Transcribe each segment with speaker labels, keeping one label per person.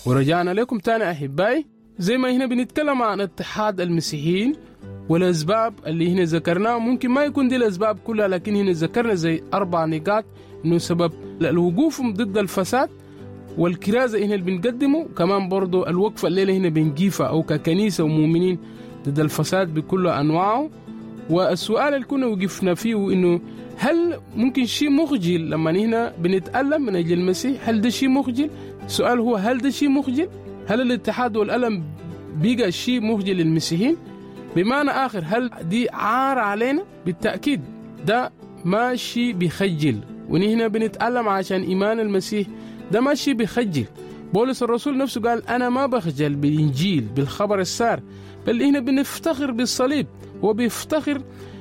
Speaker 1: ورجعنا لكم تاني أحبائي زي ما هنا بنتكلم عن اتحاد المسيحيين والأسباب اللي هنا ذكرناها ممكن ما يكون دي الأسباب كلها لكن هنا ذكرنا زي أربع نقاط إنه سبب الوقوف ضد الفساد والكرازة هنا اللي بنقدمه كمان برضو الوقفة الليلة هنا بنجيفها أو ككنيسة ومؤمنين ضد الفساد بكل أنواعه والسؤال اللي كنا وقفنا فيه إنه هل ممكن شيء مخجل لما هنا بنتألم من أجل المسيح هل ده شيء مخجل السؤال هو هل ده شيء مخجل هل الاتحاد والألم بقى شيء مخجل للمسيحيين بمعنى آخر هل دي عار علينا بالتأكيد ده ما شيء بيخجل ونحن بنتألم عشان إيمان المسيح ده ما شيء بيخجل بولس الرسول نفسه قال أنا ما بخجل بالإنجيل بالخبر السار بل هنا بنفتخر بالصليب وبيفتخر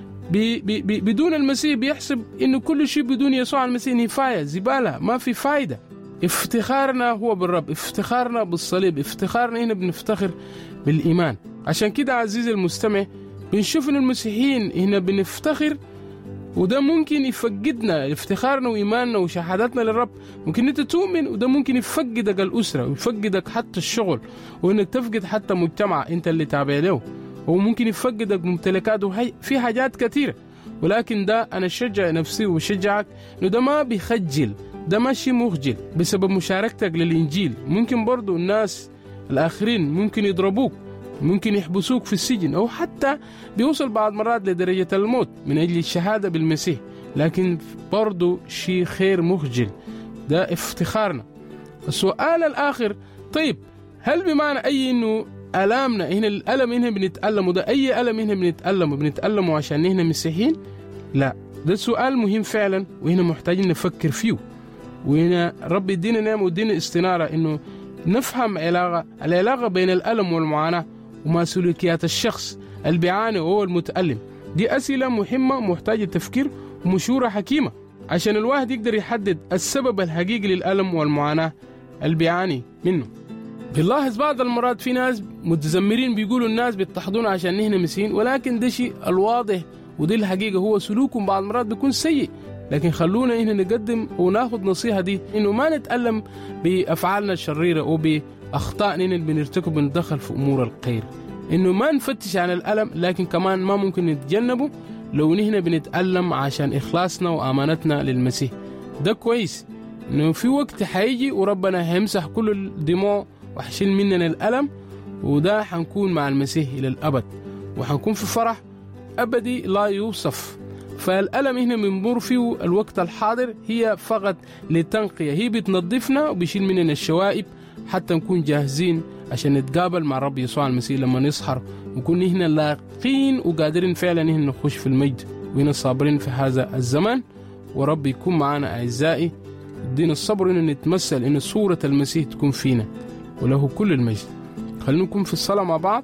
Speaker 1: بي بي بي بدون المسيح بيحسب انه كل شيء بدون يسوع المسيح نفايه زباله ما في فايده افتخارنا هو بالرب افتخارنا بالصليب افتخارنا هنا بنفتخر بالايمان عشان كده عزيزي المستمع بنشوف ان المسيحيين هنا بنفتخر وده ممكن يفقدنا افتخارنا وايماننا وشهادتنا للرب ممكن انت تؤمن وده ممكن يفقدك الاسره ويفقدك حتى الشغل وانك تفقد حتى مجتمع انت اللي تابع له وممكن يفقدك ممتلكات وهي في حاجات كثيره ولكن ده انا اشجع نفسي وبشجعك انه ده ما بيخجل ده ماشي مخجل بسبب مشاركتك للانجيل ممكن برضو الناس الاخرين ممكن يضربوك ممكن يحبسوك في السجن او حتى بيوصل بعض مرات لدرجه الموت من اجل الشهاده بالمسيح لكن برضو شيء خير مخجل ده افتخارنا السؤال الاخر طيب هل بمعنى اي انه الامنا هنا الالم هنا بنتالمه ده اي الم هنا بنتالمه بنتالمه عشان هنا مسيحيين لا ده سؤال مهم فعلا وهنا محتاجين نفكر فيه وهنا رب يدينا نعمه ويدينا استناره انه نفهم علاقه العلاقه بين الالم والمعاناه وما سلوكيات الشخص اللي بيعاني وهو المتالم دي اسئله مهمه محتاجه تفكير ومشوره حكيمه عشان الواحد يقدر يحدد السبب الحقيقي للالم والمعاناه اللي بيعاني منه بنلاحظ بعض المرات في ناس متذمرين بيقولوا الناس بيضطهدونا عشان نحن مسيحيين ولكن ده شيء الواضح ودي الحقيقة هو سلوكهم بعض المرات بيكون سيء لكن خلونا هنا نقدم وناخذ نصيحة دي انه ما نتألم بأفعالنا الشريرة وبأخطائنا اللي بنرتكب بندخل في أمور الخير انه ما نفتش عن الألم لكن كمان ما ممكن نتجنبه لو نحن بنتألم عشان إخلاصنا وأمانتنا للمسيح ده كويس انه في وقت حيجي وربنا هيمسح كل الدموع وحشيل مننا الألم وده حنكون مع المسيح إلى الأبد وحنكون في فرح أبدي لا يوصف فالألم هنا بنمر فيه الوقت الحاضر هي فقط لتنقية هي بتنظفنا وبيشيل مننا الشوائب حتى نكون جاهزين عشان نتقابل مع رب يسوع المسيح لما نسحر ونكون هنا لاقين وقادرين فعلا هنا نخش في المجد وهنا صابرين في هذا الزمان ورب يكون معنا أعزائي يدينا الصبر إن نتمثل إن صورة المسيح تكون فينا وله كل المجد خلينا نكون في الصلاة مع بعض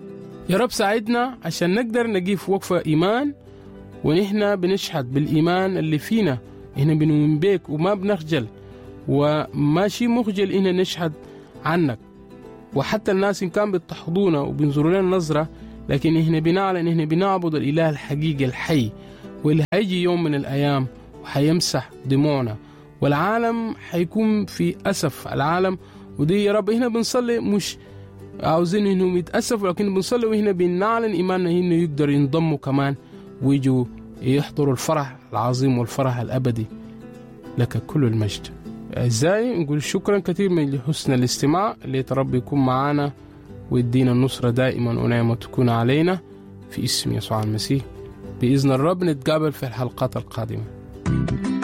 Speaker 1: يا رب ساعدنا عشان نقدر نقيف وقفة إيمان ونحن بنشهد بالإيمان اللي فينا إحنا بنؤمن بيك وما بنخجل وماشي مخجل إحنا نشهد عنك وحتى الناس إن كان بيضطهدونا وبينظروا لنا نظرة لكن إحنا بنعلن إحنا بنعبد الإله الحقيقي الحي واللي هيجي يوم من الأيام وحيمسح دموعنا والعالم حيكون في أسف العالم ودي يا رب هنا بنصلي مش عاوزين انهم يتاسفوا لكن بنصلي وهنا بنعلن ايماننا انه يقدر ينضموا كمان ويجوا يحضروا الفرح العظيم والفرح الابدي لك كل المجد اعزائي نقول شكرا كثير من حسن الاستماع اللي رب يكون معنا ويدينا النصرة دائما ونعمة تكون علينا في اسم يسوع المسيح بإذن الرب نتقابل في الحلقات القادمة